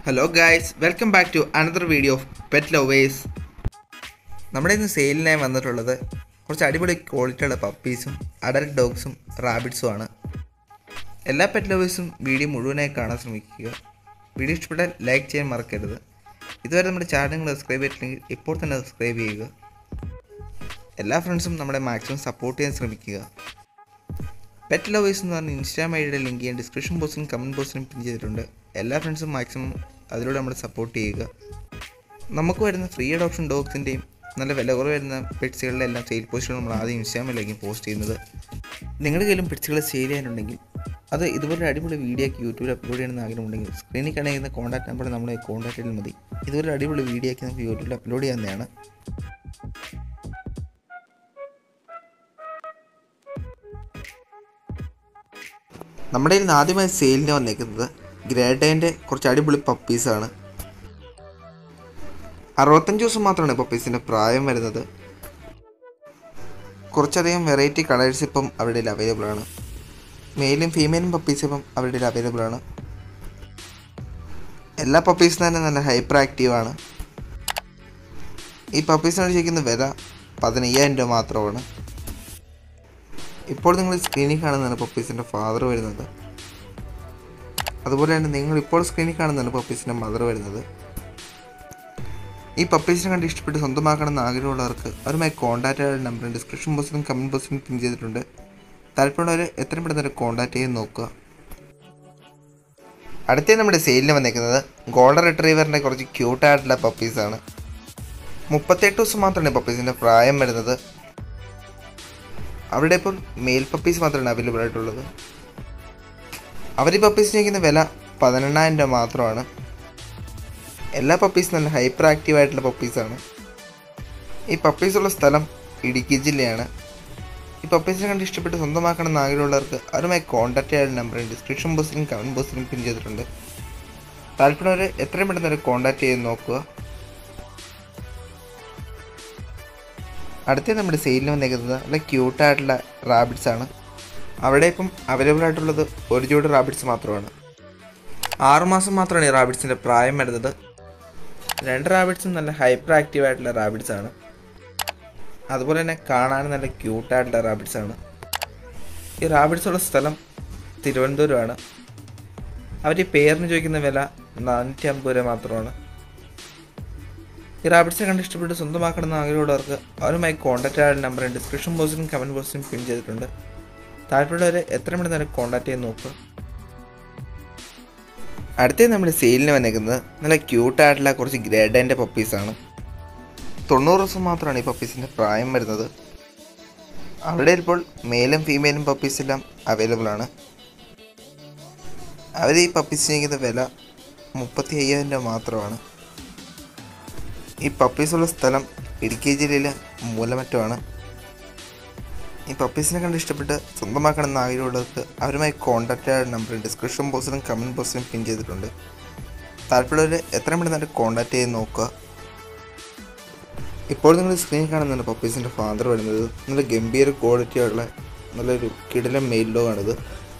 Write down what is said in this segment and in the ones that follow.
hello guys welcome back to another video of pet lovers നമ്മുടെ ഇന്ന് സെയിലിനായി വന്നിട്ടുള്ളത് കുറച്ച് അടിപൊളി ക്വാളിറ്റിയുള്ള പപ്പീസും അഡൽട്ട് ഡോഗ്സും റാബിറ്റ്സും ആണ് എല്ലാ പെറ്റ് ലവേഴ്സും വീഡിയോ മുഴുവനായി കാണാൻ ശ്രമിക്കുക വീഡിയോ ഇഷ്ടപ്പെട്ടാൽ ലൈക്ക് ചെയ്യാൻ മറക്കരുത് ഇതുവരെ നമ്മുടെ ചാനൽ നിങ്ങൾ സബ്സ്ക്രൈബ് ചെയ്തിട്ടില്ലെങ്കിൽ ഇപ്പോൾ തന്നെ സബ്സ്ക്രൈബ് ചെയ്യുക എല്ലാ ഫ്രണ്ട്സും നമ്മളെ മാക്സിമം സപ്പോർട്ട് ചെയ്യാൻ ശ്രമിക്കുക പെറ്റ് ലവേഴ്സ് എന്ന് പറഞ്ഞ ഇൻസ്റ്റാഗ്രാം ഐഡിയുടെ ലിങ്ക് ഞാൻ ഡിസ്ക്രിപ്ഷൻ ബോക്സിലും കമൻറ്റ് ബോക്സിലും പിൻ ചെയ്തിട്ടുണ്ട് എല്ലാ ഫ്രണ്ട്സും മാക്സിമം അതിലൂടെ നമ്മൾ സപ്പോർട്ട് ചെയ്യുക നമുക്ക് വരുന്ന ഫ്രീ അഡോപ്ഷൻ ഡോഗ്സിൻ്റെയും നല്ല വില കുറവ് വരുന്ന പെറ്റ്സുകളുടെ എല്ലാം സെയിൽ പോസ്റ്റുകൾ നമ്മൾ ആദ്യം ഇൻസ്റ്റാഗ്രാമിലായിരിക്കും പോസ്റ്റ് ചെയ്യുന്നത് നിങ്ങളുടെ കയ്യിലും പെറ്റ്സുകൾ സെയിൽ ചെയ്യാനുണ്ടെങ്കിൽ അത് ഇതുപോലെ അടിപൊളി വീഡിയോ ആക്കി യൂട്യൂബിൽ അപ്ലോഡ് ചെയ്യണമെന്ന് ആഗ്രഹമുണ്ടെങ്കിൽ സ്ക്രീനിൽ കാണിക്കുന്ന കോൺടാക്ട് നമ്പർ നമ്മളെ കോൺടാക്ട് ചെയ്താൽ മതി ഇതുപോലെ അടിപൊളി വീഡിയോ ആക്കി നമുക്ക് യൂട്യൂബിൽ അപ്ലോഡ് ചെയ്യാവുന്നതാണ് നമ്മുടെ കയ്യിൽ നിന്ന് ആദ്യമായി സെയിലിന് വന്നേക്കുന്നത് ഗ്രേഡേൻ്റെ കുറച്ച് അടിപൊളി പപ്പീസാണ് അറുപത്തഞ്ച് ദിവസം മാത്രമാണ് പപ്പീസിൻ്റെ പ്രായം വരുന്നത് കുറച്ചധികം വെറൈറ്റി കളേഴ്സ് ഇപ്പം അവരുടെ അവൈലബിൾ ആണ് മെയിലും ഫീമെയിലും പപ്പീസ് ഇപ്പം അവരുടെ അവൈലബിൾ ആണ് എല്ലാ പപ്പീസും തന്നെ നല്ല ഹൈപ്പർ ആക്റ്റീവ് ആണ് ഈ പപ്പീസിനോട് ചോദിക്കുന്ന വില പതിനയ്യായിരം രൂപ മാത്രമാണ് ഇപ്പോൾ നിങ്ങൾ സ്ക്രീനിൽ കാണുന്നതാണ് പപ്പീസിൻ്റെ ഫാദർ വരുന്നത് അതുപോലെ തന്നെ നിങ്ങൾ ഇപ്പോൾ സ്ക്രീനിൽ കാണുന്നതാണ് പപ്പീസിൻ്റെ മദർ വരുന്നത് ഈ പപ്പീസിനെ കണ്ട് ഇഷ്ടപ്പെട്ട് സ്വന്തമാക്കണമെന്ന് ആഗ്രഹമുള്ളവർക്ക് അവരുമായി കോൺടാക്റ്റ് ചെയ്യാനുള്ള നമ്പർ ഡിസ്ക്രിപ്ഷൻ ബോക്സിലും കമൻറ്റ് ബോക്സിലും പിൻ ചെയ്തിട്ടുണ്ട് താല്പര്യമുള്ളവർ എത്രയും പെട്ടെന്ന് കോൺടാക്ട് ചെയ്ത് നോക്കുക അടുത്ത നമ്മുടെ സെയിലിന് വന്നേക്കുന്നത് ഗോൾഡൻ റിട്രീവറിൻ്റെ കുറച്ച് ക്യൂട്ടായിട്ടുള്ള പപ്പീസാണ് മുപ്പത്തെട്ട് ദിവസം മാത്രമാണ് പപ്പീസിൻ്റെ പ്രായം വരുന്നത് അവിടെ ഇപ്പോൾ മെയിൽ പപ്പീസ് മാത്രമാണ് അവൈലബിൾ ആയിട്ടുള്ളത് അവർ ഈ പപ്പീസിന് വയ്ക്കുന്ന വില പതിനെണ്ണായിരം രൂപ മാത്രമാണ് എല്ലാ പപ്പീസും നല്ല ഹൈപ്പർ ആക്റ്റീവ് ആയിട്ടുള്ള പപ്പീസാണ് ഈ പപ്പീസുള്ള സ്ഥലം ഇടുക്കി ജില്ലയാണ് ഈ പപ്പീസിനെ കണ്ട് ഇഷ്ടപ്പെട്ട് സ്വന്തമാക്കണമെന്ന് ആഗ്രഹമുള്ളവർക്ക് അവരുമായി കോൺടാക്ട് ചെയ്യാനുള്ള നമ്പർ ഡിസ്ക്രിപ്ഷൻ ബോക്സിലും കമൻറ്റ് ബോക്സിലും പിൻ ചെയ്തിട്ടുണ്ട് താല്പര്യമുള്ളവർ എത്രയും പെട്ടെന്ന് അവരെ കോൺടാക്ട് ചെയ്ത് നോക്കുക അടുത്ത നമ്മുടെ സെയിലിന് വന്നേക്കുന്നത് നല്ല ക്യൂട്ടായിട്ടുള്ള റാബിറ്റ്സ് ആണ് അവിടെ ഇപ്പം അവൈലബിൾ ആയിട്ടുള്ളത് ഒരു ജോഡി റാബിറ്റ്സ് മാത്രമാണ് ആറുമാസം മാത്രമാണ് ഈ റാബിറ്റ്സിൻ്റെ പ്രായം വരുന്നത് രണ്ട് റാബിറ്റ്സും നല്ല ഹൈപ്പർ ആക്റ്റീവ് ആയിട്ടുള്ള റാബിറ്റ്സ് ആണ് അതുപോലെ തന്നെ കാണാൻ നല്ല ക്യൂട്ടായിട്ടുള്ള റാബിറ്റ്സ് ആണ് ഈ റാബിറ്റ്സ് ഉള്ള സ്ഥലം തിരുവനന്തപുരമാണ് അവർ ഈ പേരിന് ചോദിക്കുന്ന വില നാനൂറ്റി അമ്പത് രൂപ മാത്രമാണ് ഈ റാബിറ്റ്സിനെ കണ്ട് ഇഷ്ടപ്പെട്ട് സ്വന്തമാക്കണമെന്ന് ആഗ്രഹമുള്ളവർക്ക് അവരുമായി കോൺടാക്ട് ചെയ്യാനുള്ള നമ്പർ ഡിസ്ക്രിപ്ഷൻ ബോക്സിലും കമൻറ്റ് ബോക്സിലും പിൻ ചെയ്തിട്ടുണ്ട് താല്പര്യമുള്ളവരെ എത്ര മണി നേരം കോൺടാക്ട് ചെയ്ത് നോക്കുക അടുത്തത് നമ്മൾ സെയിലിന് വന്നേക്കുന്നത് നല്ല ക്യൂട്ടായിട്ടുള്ള കുറച്ച് ഗ്രേഡൻ്റെ പപ്പീസാണ് തൊണ്ണൂറ് ദിവസം മാത്രമാണ് ഈ പപ്പീസിൻ്റെ പ്രായം വരുന്നത് അവിടെ ഇപ്പോൾ മെയിലും ഫീമെയിലും പപ്പീസ് എല്ലാം അവൈലബിൾ ആണ് അവർ ഈ പപ്പീസിന് വയ്ക്കുന്ന വില മുപ്പത്തി അയ്യായിരം രൂപ മാത്രമാണ് ഈ പപ്പീസുള്ള സ്ഥലം ഇടുക്കി ജില്ലയിലെ മൂലമറ്റമാണ് ഈ പപ്പീസിനെ കണ്ട് ഇഷ്ടപ്പെട്ട് സ്വന്തമാക്കണമെന്ന് ആഗ്രഹമുള്ളവർക്ക് അവരുമായി കോൺടാക്ട് ചെയ്യാൻ നമ്പർ ഡിസ്ക്രിപ്ഷൻ ബോക്സിലും കമൻറ്റ് ബോക്സിലും പിൻ ചെയ്തിട്ടുണ്ട് താല്പര്യമുള്ളവർ എത്രയും പെട്ടെന്ന് കോൺടാക്ട് ചെയ്ത് നോക്കുക ഇപ്പോൾ നിങ്ങൾ സ്ക്രീനിൽ കാണുന്നുണ്ട് പപ്പീസിൻ്റെ ഫാദർ വരുന്നത് നല്ല ഗംഭീര ക്വാളിറ്റിയുള്ള നല്ലൊരു കിടിലം മെയിൽ ഡോഗാണിത്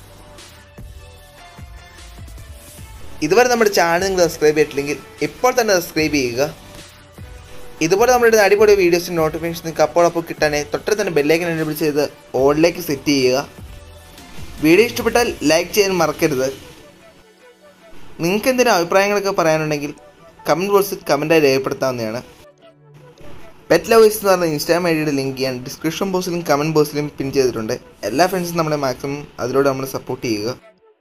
ഇതുവരെ നമ്മുടെ ചാനൽ നിങ്ങൾ സബ്സ്ക്രൈബ് ചെയ്തിട്ടില്ലെങ്കിൽ ഇപ്പോൾ തന്നെ സബ്സ്ക്രൈബ് ചെയ്യുക ഇതുപോലെ നമ്മുടെ അടിപൊളി വീഡിയോസിൻ്റെ നോട്ടിഫിക്കേഷൻ നിങ്ങൾക്ക് അപ്പോഴപ്പോൾ കിട്ടാനേ തൊട്ടേ തന്നെ ബെല്ലൈക്കൻ എനേബിൾ ചെയ്ത് ഓളിലേക്ക് സെറ്റ് ചെയ്യുക വീഡിയോ ഇഷ്ടപ്പെട്ടാൽ ലൈക്ക് ചെയ്യാൻ മറക്കരുത് നിങ്ങൾക്ക് എന്തെങ്കിലും അഭിപ്രായങ്ങളൊക്കെ പറയാനുണ്ടെങ്കിൽ കമൻറ്റ് ബോക്സിൽ കമൻറ്റായി രേഖപ്പെടുത്താവുന്നതാണ് പെറ്റ് ലവേഴ്സ് എന്ന് പറഞ്ഞ ഇൻസ്റ്റാഗ്രാം ഐഡിയുടെ ലിങ്ക് ഞാൻ ഡിസ്ക്രിപ്ഷൻ ബോക്സിലും കമൻറ്റ് ബോക്സിലും പിൻ ചെയ്തിട്ടുണ്ട് എല്ലാ ഫ്രണ്ട്സും നമ്മളെ മാക്സിമം അതിലൂടെ നമ്മൾ സപ്പോർട്ട് ചെയ്യുക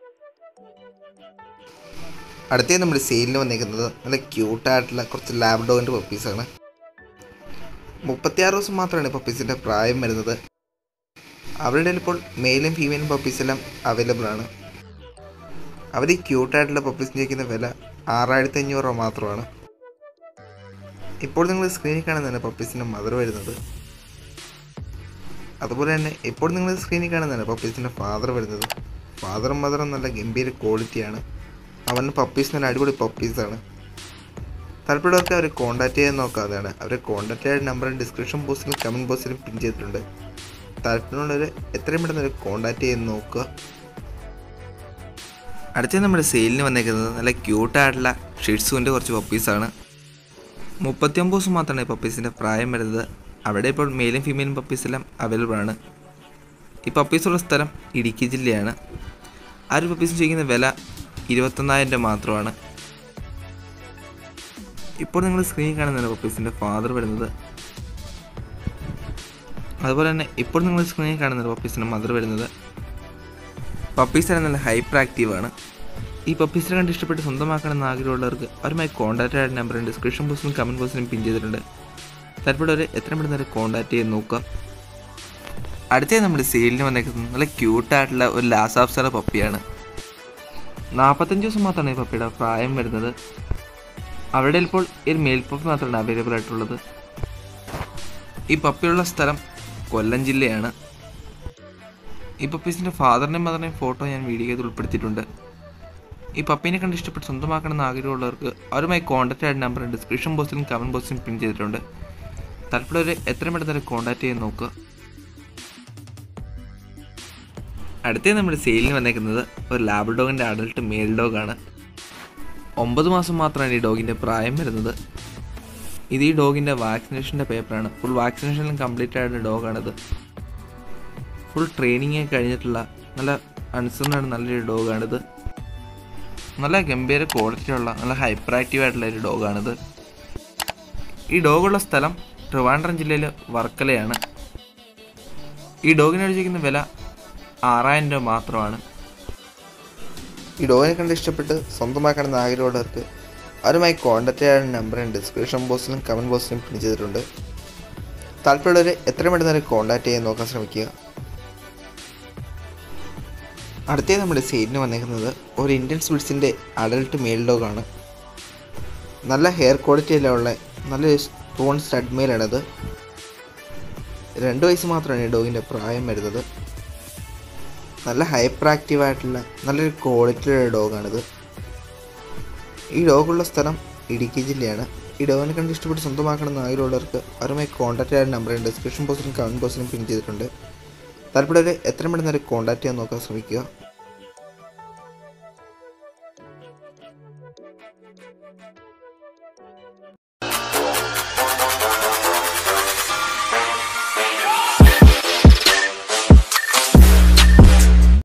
അടുത്തേ നമ്മൾ സെയിലിന് വന്നേക്കുന്നത് നല്ല ക്യൂട്ടായിട്ടുള്ള കുറച്ച് ലാബ് ഡോഗിൻ്റെ പപ്പീസാണ് മുപ്പത്തിയാറ് ദിവസം മാത്രമാണ് പപ്പീസിൻ്റെ പ്രായം വരുന്നത് അവരുടെ ഇപ്പോൾ മെയിലും ഫീമെയിലും പപ്പീസ് എല്ലാം അവൈലബിൾ ആണ് അവർ ഈ ക്യൂട്ടായിട്ടുള്ള പപ്പീസിന് ചോദിക്കുന്ന വില ആറായിരത്തി അഞ്ഞൂറ് രൂപ മാത്രമാണ് ഇപ്പോൾ നിങ്ങൾ സ്ക്രീനിൽ കാണുന്നതാണ് പപ്പീസിൻ്റെ മദർ വരുന്നത് അതുപോലെ തന്നെ ഇപ്പോൾ നിങ്ങൾ സ്ക്രീനിൽ കാണുന്നതാണ് പപ്പീസിൻ്റെ ഫാദർ വരുന്നത് ഫാദറും മദറും നല്ല ഗംഭീര ക്വാളിറ്റിയാണ് അവൻ്റെ പപ്പീസ് നല്ല അടിപൊളി പപ്പീസാണ് താല്പര്യമുള്ളവർക്ക് അവരെ കോൺടാക്ട് ചെയ്യാൻ നോക്കാവുന്നതാണ് അവരെ കോൺടാക്ട് ചെയ്യാൻ നമ്പർ ഡിസ്ക്രിപ്ഷൻ ബോക്സിലും കമൻറ്റ് ബോക്സിലും പിൻ ചെയ്തിട്ടുണ്ട് താല്പര്യമുള്ളവർ എത്രയും പെട്ടെന്ന് അവരെ കോൺടാക്ട് ചെയ്ത് നോക്കുക അടുത്ത നമ്മുടെ സെയിലിന് വന്നേക്കുന്നത് നല്ല ക്യൂട്ടായിട്ടുള്ള ഷിറ്റ്സുവിൻ്റെ കുറച്ച് പപ്പീസാണ് മുപ്പത്തിയൊമ്പത് ദിവസം മാത്രമാണ് ഈ പപ്പീസിൻ്റെ പ്രായം വരുന്നത് അവിടെ ഇപ്പോൾ മെയിലും ഫീമെയിലും പപ്പീസ് എല്ലാം അവൈലബിൾ ആണ് ഈ പപ്പീസുള്ള സ്ഥലം ഇടുക്കി ജില്ലയാണ് ആ ഒരു പപ്പീസിന് ചോദിക്കുന്ന വില ഇരുപത്തൊന്നായിരം രൂപ മാത്രമാണ് ഇപ്പോൾ നിങ്ങൾ സ്ക്രീനിൽ കാണുന്നതാണ് പപ്പീസിൻ്റെ ഫാദർ വരുന്നത് അതുപോലെ തന്നെ ഇപ്പോൾ നിങ്ങൾ സ്ക്രീനിൽ കാണുന്നത് പപ്പീസിൻ്റെ മദർ വരുന്നത് പപ്പീസ് നല്ല ഹൈപ്പർ ആക്റ്റീവാണ് ഈ പപ്പീസിനെ കണ്ട് ഇഷ്ടപ്പെട്ട് സ്വന്തമാക്കണമെന്ന് ആഗ്രഹമുള്ളവർക്ക് അവരുമായി കോൺടാക്റ്റ് ആയ നമ്പർ ഡിസ്ക്രിപ്ഷൻ ബോക്സിലും കമൻറ്റ് ബോക്സിലും പിൻ ചെയ്തിട്ടുണ്ട് താല്പര്യമുള്ളവർ എത്രയും പെട്ടെന്ന് വരെ കോൺടാക്ട് ചെയ്ത് നോക്കുക അടുത്തത് നമ്മൾ സെയിലിന് വന്നേക്കുന്നത് നല്ല ക്യൂട്ടായിട്ടുള്ള ഒരു ലാസാപ്സറ പപ്പിയാണ് നാൽപ്പത്തഞ്ച് ദിവസം മാത്രമാണ് ഈ പപ്പിയുടെ പ്രായം വരുന്നത് അവിടെ ഇപ്പോൾ ഈ ഒരു മെയിൽ പപ്പി മാത്രമാണ് അവൈലബിൾ ആയിട്ടുള്ളത് ഈ പപ്പിയുള്ള സ്ഥലം കൊല്ലം ജില്ലയാണ് ഈ പപ്പീസിൻ്റെ ഫാദറിൻ്റെയും മദറിൻ്റെയും ഫോട്ടോ ഞാൻ വീഡിയോ ചെയ്ത് ഉൾപ്പെടുത്തിയിട്ടുണ്ട് ഈ പപ്പീനെ കണ്ട് ഇഷ്ടപ്പെട്ട് സ്വന്തമാക്കണമെന്ന് ആഗ്രഹമുള്ളവർക്ക് അവരുമായി കോൺടാക്റ്റ് ആയ നമ്പർ ഡിസ്ക്രിപ്ഷൻ ബോക്സിലും കമൻറ്റ് ബോക്സിലും പിൻ ചെയ്തിട്ടുണ്ട് താല്പര്യമുള്ളവർ എത്രയും പെട്ടെന്ന് കോൺടാക്ട് ചെയ്ത് നോക്കുക അടുത്തത് നമ്മൾ സെയിലിന് വന്നേക്കുന്നത് ഒരു ലാബ് ഡോഗിൻ്റെ അഡൽട്ട് മെയിൽ ഡോഗാണ് ഒമ്പത് മാസം മാത്രമാണ് ഈ ഡോഗിൻ്റെ പ്രായം വരുന്നത് ഇത് ഈ ഡോഗിൻ്റെ വാക്സിനേഷൻ്റെ പേപ്പറാണ് ഫുൾ വാക്സിനേഷനിലും കംപ്ലീറ്റ് ആയിട്ടുള്ള ഡോഗാണിത് ഫുൾ ട്രെയിനിങ് ഒക്കെ കഴിഞ്ഞിട്ടുള്ള നല്ല അനുസരണമാണ് നല്ലൊരു ഡോഗാണിത് നല്ല ഗംഭീര ക്വാളിറ്റി ഉള്ള നല്ല ഹൈപ്പർ ആക്റ്റീവ് ആയിട്ടുള്ള ഒരു ഡോഗാണിത് ഈ ഡോഗുള്ള സ്ഥലം ട്രിവാൻഡ്രം ജില്ലയിൽ വർക്കലയാണ് ഈ ഡോഗിന് അടിച്ചിരിക്കുന്ന വില ആറായിരം രൂപ മാത്രമാണ് ഈ ഡോഗിനെ കണ്ട് ഇഷ്ടപ്പെട്ട് സ്വന്തമാക്കണമെന്ന് ആഗ്രഹമുള്ളവർക്ക് അവരുമായി കോൺടാക്ട് ചെയ്യാൻ നമ്പർ ഡിസ്ക്രിപ്ഷൻ ബോക്സിലും കമൻറ്റ് ബോക്സിലും പിൻ ചെയ്തിട്ടുണ്ട് താല്പര്യമുള്ളവർ എത്രയും പെട്ടെന്ന് കോൺടാക്ട് ചെയ്യാൻ നോക്കാൻ ശ്രമിക്കുക അടുത്തേ നമ്മുടെ സെയിലിന് വന്നേക്കുന്നത് ഒരു ഇന്ത്യൻ സ്പിറ്റ്സിൻ്റെ അഡൽട്ട് മെയിൽ ഡോഗാണ് നല്ല ഹെയർ ക്വാളിറ്റി എല്ലാം ഉള്ള നല്ലൊരു സ്ട്രോൺ സ്റ്റഡ് മെയിലാണിത് രണ്ട് വയസ്സ് മാത്രമാണ് ഈ ഡോഗിൻ്റെ പ്രായം വരുന്നത് നല്ല ഹൈപ്പർ ആക്റ്റീവ് ആയിട്ടുള്ള നല്ലൊരു ക്വാളിറ്റിയുള്ള ഡോഗാണിത് ഈ ഡോഗുള്ള സ്ഥലം ഇടുക്കി ജില്ലയാണ് ഈ ഡോഗിനെ കണ്ട് ഇഷ്ടപ്പെട്ട് സ്വന്തമാക്കണമെന്ന് ആഗ്രഹമുള്ളവർക്ക് അവരുമായി കോൺടാക്ട് ചെയ്യാൻ നമ്പർ ഡിസ്ക്രിപ്ഷൻ ബോക്സിലും കമൻറ്റ് ബോക്സിലും പിൻ ചെയ്തിട്ടുണ്ട് താല്പര്യമുള്ളവർ എത്രയും പെട്ടെന്ന് കോൺടാക്ട് ചെയ്യാൻ നോക്കാൻ ശ്രമിക്കുക